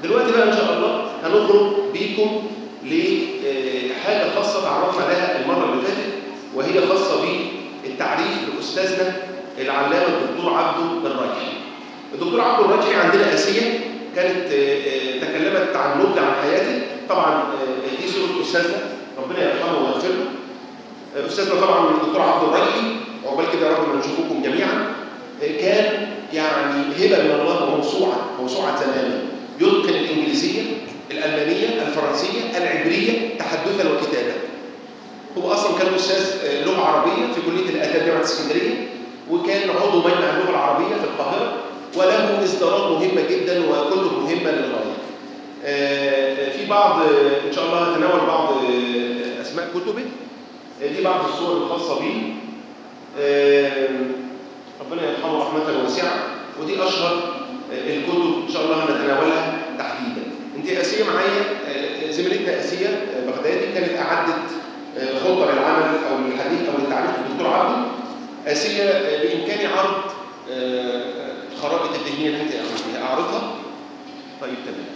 دلوقتي بقى ان شاء الله هنخرج بيكم لحاجه خاصه تعرفنا عليها المره اللي فاتت وهي خاصه بالتعريف لاستاذنا العلامه الدكتور عبده الراجحي. الدكتور عبده الراجحي عندنا اسيه كانت تكلمت عن نبذه عن حياته طبعا دي صوره استاذنا ربنا يرحمه ويغفر له. استاذنا طبعا الدكتور عبده الراجحي عقبال كده يا رب ما نشوفكم جميعا كان يعني هبه من الله وموسوعه موسوعه زمانه يتقن الانجليزيه الالمانيه الفرنسيه العبريه تحدثا وكتابه هو اصلا كان استاذ لغه عربيه في كليه الاداب جامعه اسكندريه وكان عضو مجمع اللغه العربيه في القاهره وله اصدارات مهمه جدا وكتب مهمه للغايه في بعض ان شاء الله هتناول بعض اسماء كتبه دي بعض الصور الخاصه به ربنا يرحمه رحمه واسعه ودي اشهر الكتب ان شاء الله هنتناولها تحديدا انت اسيه معايا زميلتنا اسيه بغدادي كانت اعدت خطه للعمل او للحديث او للتعليق الدكتور عبده اسيه بامكاني عرض الخرائط الذهنيه اللي انت عملتيها اعرضها طيب تمام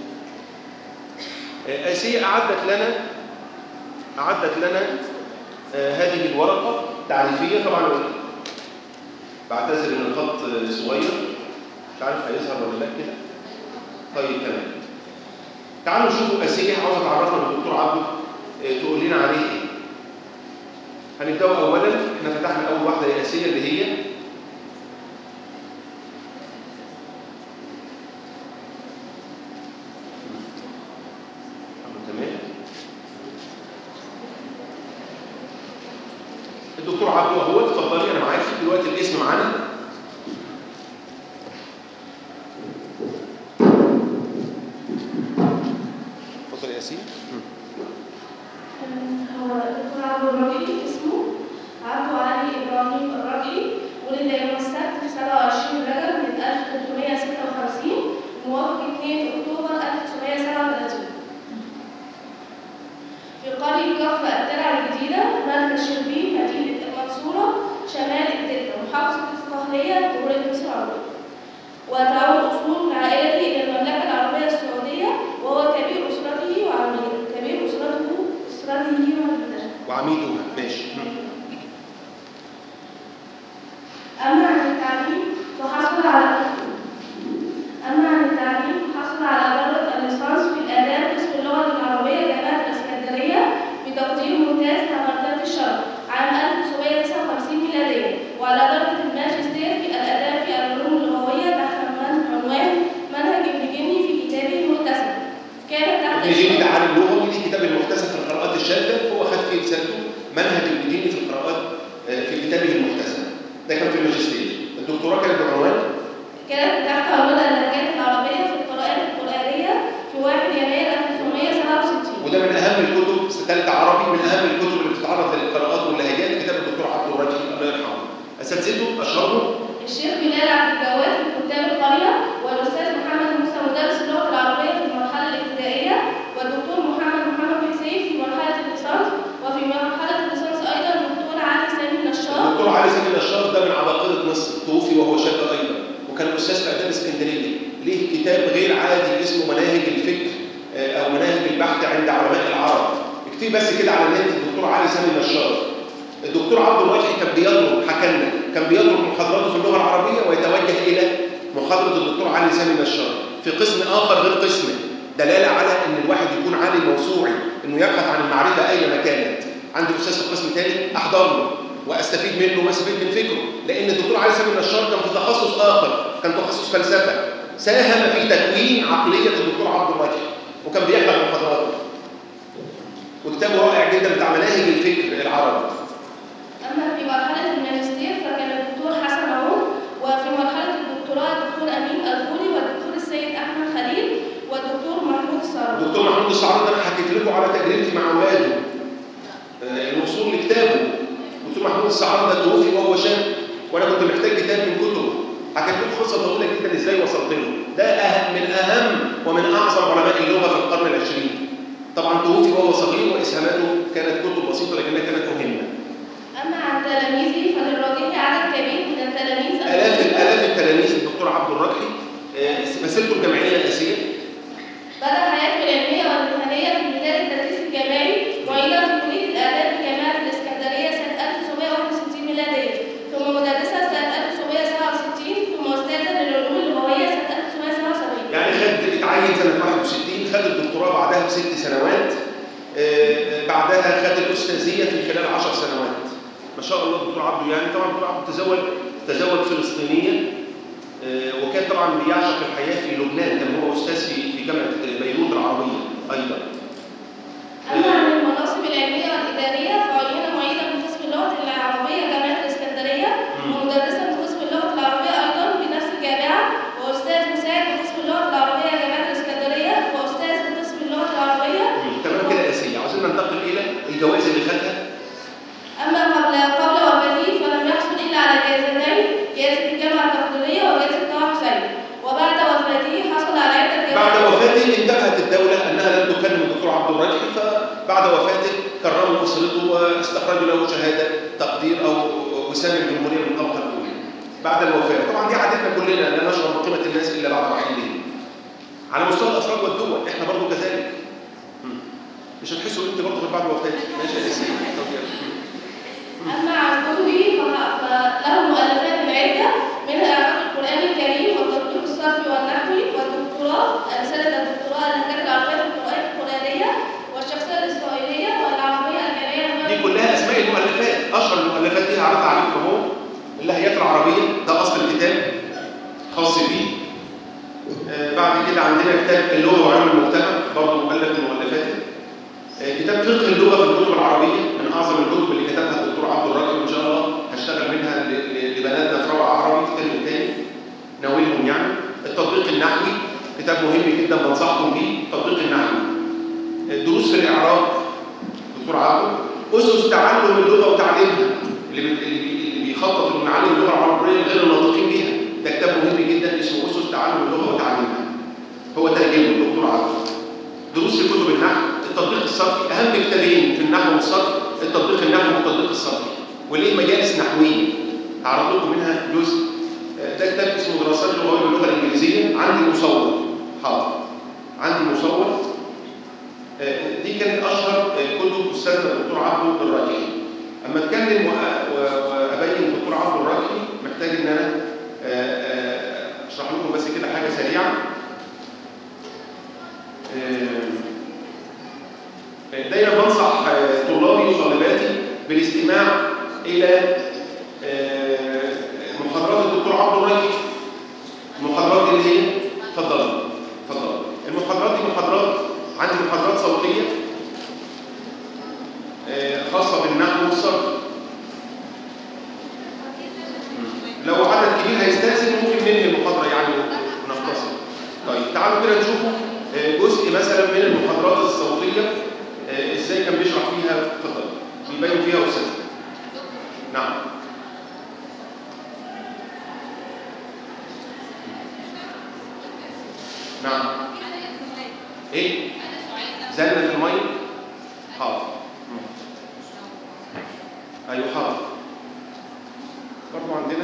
اسيه اعدت لنا اعدت لنا هذه الورقه تعريفيه طبعا بعتذر ان الخط صغير مش عارف هيظهر ولا لا كده طيب تمام تعالوا نشوفوا اسئله عاوزه تعرفنا بالدكتور عبده تقول لنا عليه ايه هنبدا اولا احنا فتحنا اول واحده هي اسئله اللي هي تمام الدكتور عبده اهو اتفضلي انا معاكي دلوقتي الاسم معانا اتفضل يا ياسين هو الدكتور عبد الرحيم اسمه عبد علي ابراهيم الربحي ولد يوم السبت في 27 رجب من 1356 موافق 2 اكتوبر 1937 في قرية كفر الترعة الجديدة مركز شربين مدينة المنصورة شمال الدلتا محافظة القهرية جمهورية مصر العربية وتعود أصول عائلته إلى المملكة العربية السعودية وهو كبير أسرته وعميده كبير أسرته أسرته وعميده وعميده ماشي أما عن التعليم فحصل على أما عن التعليم فحصل على درجة الليسانس في الآداب قسم اللغة العربية جامعة الإسكندرية بتقدير ممتاز مع مرتبة الشرف عام 1959 ميلادية وعلى درجة الماجستير في الآداب في العلوم اللغوية تحت عنوان منهج ابن جني في كتابه المكتسب كانت تحت ابن جيني ده عالم لغوي ليه كتاب المحتسب في القراءات الشاذه هو خد فيه رسالته منهج ابن جيني في القراءات في كتابه المحتسب ده كان في الماجستير الدكتوراه كانت بعنوان كانت تحت عنوان اللهجات العربية في القراءات القرآنية في 1 يناير 1967 وده من اهم الكتب ثالثه عربي من اهم الكتب اللي بتتعرض للقراءات واللهجات كتاب الدكتور عبد الرجل الله يرحمه اساتذته اشهرهم الشيخ بلال عبد الجواد في كتاب القرية والأستاذ محمد موسى مدرس اللغة العربية في المرحلة الابتدائية والدكتور محمد محمد حسين في مرحلة الليسانس وفي مرحلة الليسانس أيضا الدكتور علي سامي النشار الدكتور علي سامي النشار ده من عباقرة مصر توفي وهو شاب أيضا وكان أستاذ في آداب اسكندرية ليه كتاب غير عادي اسمه مناهج الفكر أو مناهج البحث عند علماء العرب اكتبي بس كده على النت الدكتور علي سامي النشار الدكتور عبد الواجحي كان بيضرب حكى لنا كان بيضرب محاضراته في اللغة العربية ويتوجه إلى محاضرة الدكتور علي سامي النشار في قسم آخر غير قسمه دلالة على أن الواحد يكون عالم موسوعي أنه يبحث عن المعرفة أينما كانت عندي أستاذ في قسم ثاني أحضر له واستفيد منه واستفيد من فكره لان الدكتور علي سامي النشار كان في تخصص اخر كان تخصص فلسفه ساهم في تكوين عقليه الدكتور عبد الراجح وكان بيحضر محاضراته وكتابه رائع جدا بتاع مناهج الفكر العربي أما في مرحلة الماجستير فكان الدكتور حسن عون وفي مرحلة الدكتوراه الدكتور أمين الفولي والدكتور السيد أحمد خليل والدكتور محمود الصاروخ الدكتور محمود الصعيد ده انا حكيت لكم على تجربتي مع اولاده آه، الوصول لكتابه الدكتور محمود الصعيد ده توفي وهو شاب وانا كنت محتاج كتاب من كتبه حكيت لكم قصه طويله جدا ازاي وصلت له ده أهم من اهم ومن اعظم علماء اللغه في القرن العشرين طبعا توفي وهو صغير واسهاماته كانت كتب بسيطه لكنها كانت مهمه أما عن تلاميذه فللراجح عدد كبير من التلاميذ الاف الاف التلاميذ الدكتور عبد الركحي آه، مسيرته الجامعيه الاساسيه اتعين سنة 61 خد الدكتوراه بعدها بست سنوات آه، بعدها خد الأستاذية في خلال 10 سنوات ما شاء الله دكتور عبده يعني طبعا دكتور عبده تزوج تزوج فلسطينية آه، وكان طبعا بيعشق الحياة في لبنان كان هو أستاذ في في جامعة بيروت العربية أيضا أما عن المناصب العلمية والإدارية فعين معيدا بقسم اللغة العربية جامعة الإسكندرية مم. ومدرسا بقسم اللغة العربية أيضا بنفس الجامعة وأستاذ مساعد بقسم اللغة العربية جامعة الإسكندرية وأستاذ بقسم اللغة العربية تمام كده يا سيدي عاوزين ننتقل إلى الجوائز اللي خدها أما قبل قبل وفاته فلم يحصل إلا على جائزتين جائزة الجامعة التقديرية وجائزة طه حسين وبعد وفاته حصل على عدة بعد جوائز وفاته انتبهت الدولة أنها لم تكرم الدكتور عبد الرجحي فبعد وفاته كرموا أسرته واستخرجوا له شهادة تقدير أو وسام الجمهورية من الطبقة الأولى بعد الوفاة طبعا دي عادتنا كلنا لا نشعر بقيمة الناس إلا بعد رحيلهم على مستوى الأفراد والدول إحنا برضو كذلك مم. مش هتحسوا أنت برضو غير بعد وفاتك ماشي يا سيدي طب يلا. أما عن كتبه فه- فله مؤلفات عدة منها إعراب القرآن الكريم والتطبيق الصرفي والنحوي والدكتوراه رسالة الدكتوراه اللهجات العربية في القرآن القرآنية والشخصية الإسرائيلية والعربية الجالية دي كلها اسماء المؤلفات اشهر المؤلفات دي هعرضها عليكم اهو اللهجات العربيه ده اصل الكتاب خاص بيه آه بعد كده عندنا كتاب اللغه وعلم المجتمع برضه مؤلف من مؤلفاته آه كتاب فقه اللغه في الكتب العربيه من اعظم الكتب اللي كتبها الدكتور عبد الرحيم ان شاء الله هشتغل منها ل- ل- لبناتنا في روعه عربي في الترم الثاني ناولهم يعني التطبيق النحوي كتاب مهم جدا بنصحكم بيه التطبيق النحوي الدروس في الاعراب دكتور عبده اسس تعلم اللغه وتعليمها اللي بي- اللي بي- اللي بيخطط انه يعلم اللغه العربيه غير الناطقين بيها ده كتاب مهم جدا اسمه اسس تعلم اللغه وتعليمها هو ترجمه الدكتور عبده دروس في كتب النحو التطبيق الصرفي اهم كتابين في النحو والصرف التطبيق النحوي والتطبيق الصرفي وليه مجالس نحويه هعرض لكم منها جزء آه، ده كتاب اسمه دراسات لغويه باللغه الانجليزيه عندي مصور حاضر عندي مصور آه، دي كانت اشهر آه، كتب استاذنا الدكتور عبده الراجحي اما اتكلم وأ- و- وابين الدكتور عبده الراجحي محتاج ان انا آه، آه، اشرح لكم بس كده حاجه سريعه آه، دايما بنصح آه، طلابي وطالباتي بالاستماع الى آه، محاضرات الدكتور عبد الراجحي المحاضرات دي اللي هي اتفضل اتفضل المحاضرات دي محاضرات عندي محاضرات صوتيه آه، خاصه بالنحو والصرف لو عدد كبير هيستأذن ممكن ننهي المحاضره يعني ونختصر طيب تعالوا كده نشوفوا آه، جزء مثلا من المحاضرات الصوتيه آه، ازاي كان بيشرح فيها اتفضل بيبين فيها استاذ نعم نعم ايه زلة في الميه حاضر مم. ايوه حاضر برضو عندنا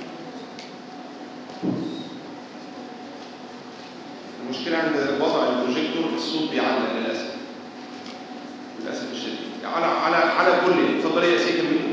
المشكلة عند وضع البروجيكتور الصوت بيعلق للأسف للأسف الشديد على على على كل اتفضلي يا سيدي كملي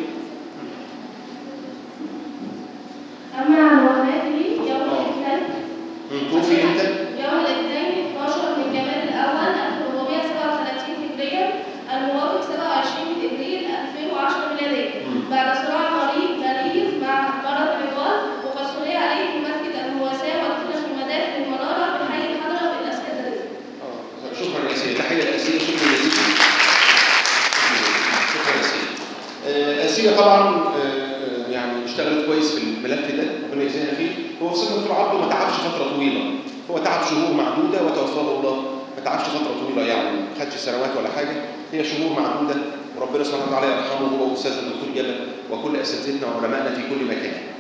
أما عن وفاته يوم الاثنين مم. توفي امتى؟ يوم الاثنين 12 من جماد الأول 1437 هجريا الموافق 27 إبريل 2010 ميلادية مم. بعد صراع مريض مريض مع مرض عضال وقد صلي عليه في مسجد المواساة ودفن في مدافن المنارة في حي الحضرة في الإسكندرية. آه. شكرا يا سيدي تحية لأسية شكرا جزيلا شكرا يا سيدي آه، أسية طبعا آه، يعني اشتغلت كويس في الملف ده ربنا يجزيها خير هو سيدنا الدكتور عبده ما تعبش فترة طويلة هو تعب شهور معدودة وتوفاه الله ما تعبش فترة طويلة يعني ما خدش سنوات ولا حاجة هي شهور معدودة وربنا سبحانه وتعالى يرحمه هو وأستاذنا الدكتور جبل وكل أساتذتنا وعلمائنا في كل مكان